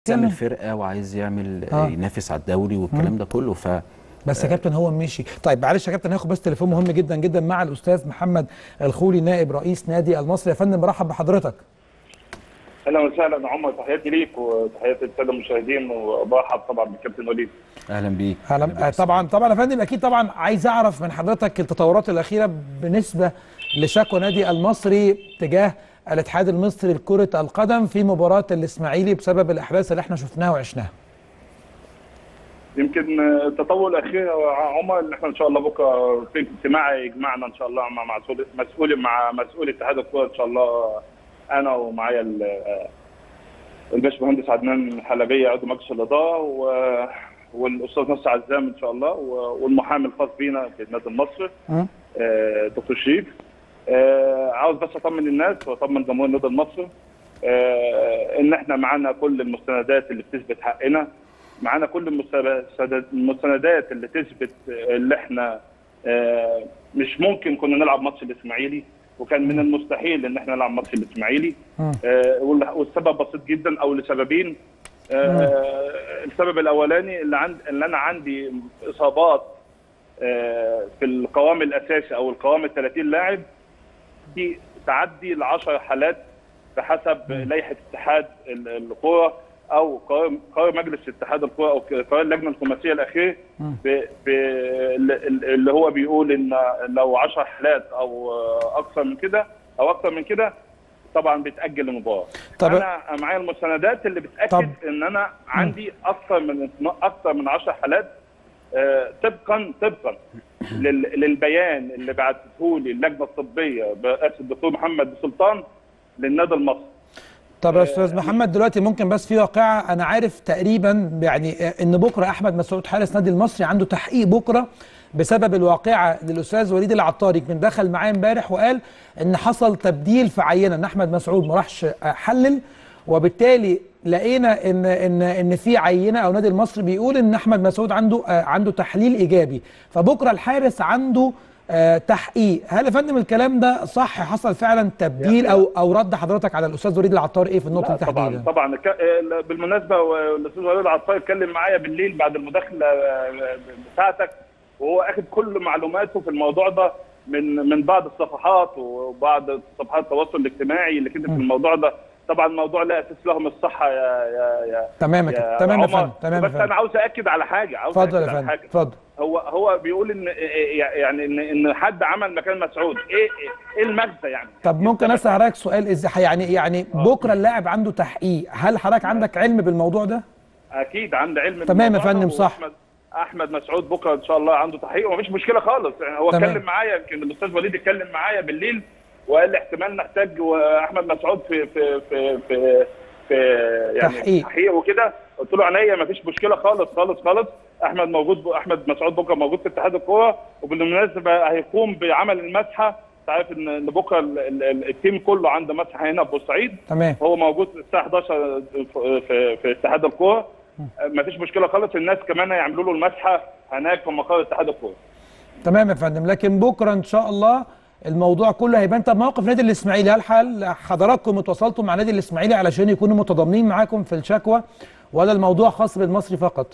يعمل فرقه وعايز يعمل آه. ينافس على الدوري والكلام ده كله ف بس يا كابتن هو مشي طيب معلش يا كابتن هاخد بس تليفون مهم جدا جدا مع الاستاذ محمد الخولي نائب رئيس نادي المصري يا فندم برحب بحضرتك اهلا وسهلا عمر تحياتي ليك وتحياتي للساده المشاهدين وبرحب طبعا بالكابتن وليد اهلا بيك أهلا بيك. آه، طبعا طبعا يا فندم اكيد طبعا عايز اعرف من حضرتك التطورات الاخيره بالنسبه لشكوى نادي المصري تجاه الاتحاد المصري لكره القدم في مباراه الاسماعيلي بسبب الاحداث اللي احنا شفناها وعشناها يمكن التطور الاخير يا عمر ان احنا ان شاء الله بكره في اجتماع يجمعنا ان شاء الله مع مسؤول مسؤول مع مسؤول اتحاد الكوره ان شاء الله انا ومعايا ال- الباشمهندس عدنان حلبيه عضو مجلس الاداره و- والاستاذ نصر عزام ان شاء الله و- والمحامي الخاص بينا في النادي المصري مم. آه، دكتور شريف آه، عاوز بس اطمن الناس واطمن جمهور النادي المصري آه، ان احنا معانا كل المستندات اللي بتثبت حقنا معانا كل المستند- المستندات اللي تثبت اللي احنا آه، مش ممكن كنا نلعب ماتش الاسماعيلي وكان من المستحيل ان احنا نلعب ماتش الاسماعيلي مم. آه، وال- والسبب بسيط جدا او لسببين آه، السبب الاولاني اللي عند اللي انا عندي اصابات آه، في القوام الاساسي او القوام ال 30 لاعب دي تعدي ل 10 حالات بحسب لائحه اتحاد ال- الكوره او قرار قرار مجلس اتحاد الكوره او قرار اللجنه الخماسيه الاخير ب- ب- ال- اللي هو بيقول ان لو 10 حالات او آه، اكثر من كده او اكثر من كده طبعا بتاجل المباراه طب- انا معايا المستندات اللي بتاكد طب- ان انا عندي اكثر من اكثر من 10 حالات آه، طبقا طبقا لل- للبيان اللي بعته لي اللجنه الطبيه برئاسه الدكتور محمد سلطان للنادي المصري طب يا استاذ محمد دلوقتي ممكن بس في واقعه انا عارف تقريبا يعني ان بكره احمد مسعود حارس نادي المصري عنده تحقيق بكره بسبب الواقعه للاستاذ وليد العطاري كان دخل معاه امبارح وقال ان حصل تبديل في عينه ان احمد مسعود ما راحش حلل وبالتالي لقينا ان ان ان في عينه او نادي المصري بيقول ان احمد مسعود عنده آه، عنده تحليل ايجابي فبكره الحارس عنده آه، تحقيق هل يا فندم الكلام ده صح حصل فعلا تبديل او او رد حضرتك على الاستاذ وليد العطار ايه في النقطه لا دي طبعا تحديدا طبعا ك- آه، بالمناسبه والاستاذ وليد العطار اتكلم معايا بالليل بعد المداخله آه، بتاعتك وهو اخد كل معلوماته في الموضوع ده من من بعض الصفحات وبعض صفحات التواصل الاجتماعي اللي كتبت في الموضوع ده طبعا الموضوع لا اساس له من الصحه يا يا يا تمام يا كابتن تمام يا عمر. فندم تمام يا بس انا فندم عاوز اكد على حاجه عاوز اتفضل أأكد يا على فندم حاجه اتفضل هو هو بيقول ان يعني ان ان حد عمل مكان مسعود ايه ايه المغزى يعني طب ممكن اسال حضرتك سؤال ازاي يعني يعني بكره اللاعب عنده تحقيق هل حضرتك عندك علم بالموضوع ده اكيد عندي علم تمام يا بالموضوع ده، فندم، صح. وأحمد- احمد مسعود بكره ان شاء الله عنده تحقيق ومفيش مشكله خالص يعني هو تمام. اتكلم معايا يمكن الاستاذ وليد اتكلم معايا بالليل وقال لي احتمال نحتاج واحمد مسعود في في في في, في يعني تحقيق. تحقيق وكده قلت له عينيا مفيش مشكله خالص خالص خالص احمد موجود احمد مسعود بكره موجود في اتحاد الكوره وبالمناسبه هيقوم بعمل المسحه انت عارف ان إن بكره ال- ال- ال- التيم كله عنده مسحه هنا في بورسعيد تمام هو موجود الساعه 11 في في, في اتحاد الكوره ما فيش مشكله خالص الناس كمان هيعملوا له المسحه هناك في مقر اتحاد الكوره تمام يا فندم لكن بكره ان شاء الله الموضوع كله هيبان طب موقف نادي الاسماعيلي هل حال حضراتكم اتواصلتوا مع نادي الاسماعيلي علشان يكونوا متضامنين معاكم في الشكوى ولا الموضوع خاص بالمصري فقط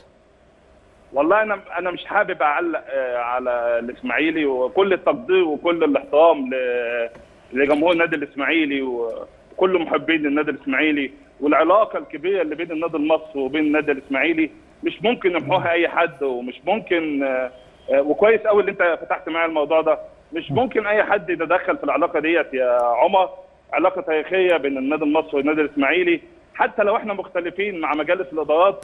والله انا انا مش حابب اعلق آه، على الاسماعيلي وكل التقدير وكل الاحترام ل- لجمهور النادي الاسماعيلي وكل محبين النادي الاسماعيلي والعلاقه الكبيره اللي بين النادي المصري وبين النادي الاسماعيلي مش ممكن يمحوها اي حد ومش ممكن آه، آه، وكويس قوي اللي انت فتحت معايا الموضوع ده مش ممكن اي حد يتدخل في العلاقه ديت يا عمر علاقه تاريخيه بين النادي المصري والنادي الاسماعيلي حتى لو احنا مختلفين مع مجالس الادارات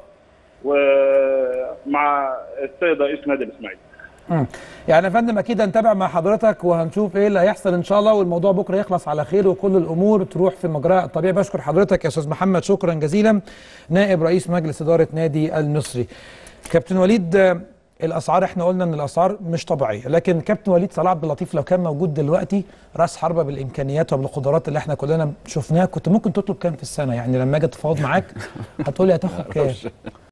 ومع السيد رئيس نادي الاسماعيلي مم. يعني يا فندم اكيد هنتابع مع حضرتك وهنشوف ايه اللي هيحصل ان شاء الله والموضوع بكره يخلص على خير وكل الامور تروح في مجراها الطبيعي بشكر حضرتك يا استاذ محمد شكرا جزيلا نائب رئيس مجلس اداره نادي المصري كابتن وليد آه، الاسعار احنا قلنا ان الاسعار مش طبيعيه لكن كابتن وليد صلاح عبد اللطيف لو كان موجود دلوقتي راس حربه بالامكانيات وبالقدرات اللي احنا كلنا شفناها كنت ممكن تطلب كام في السنه يعني لما اجي اتفاوض معاك هتقولي هتاخد كام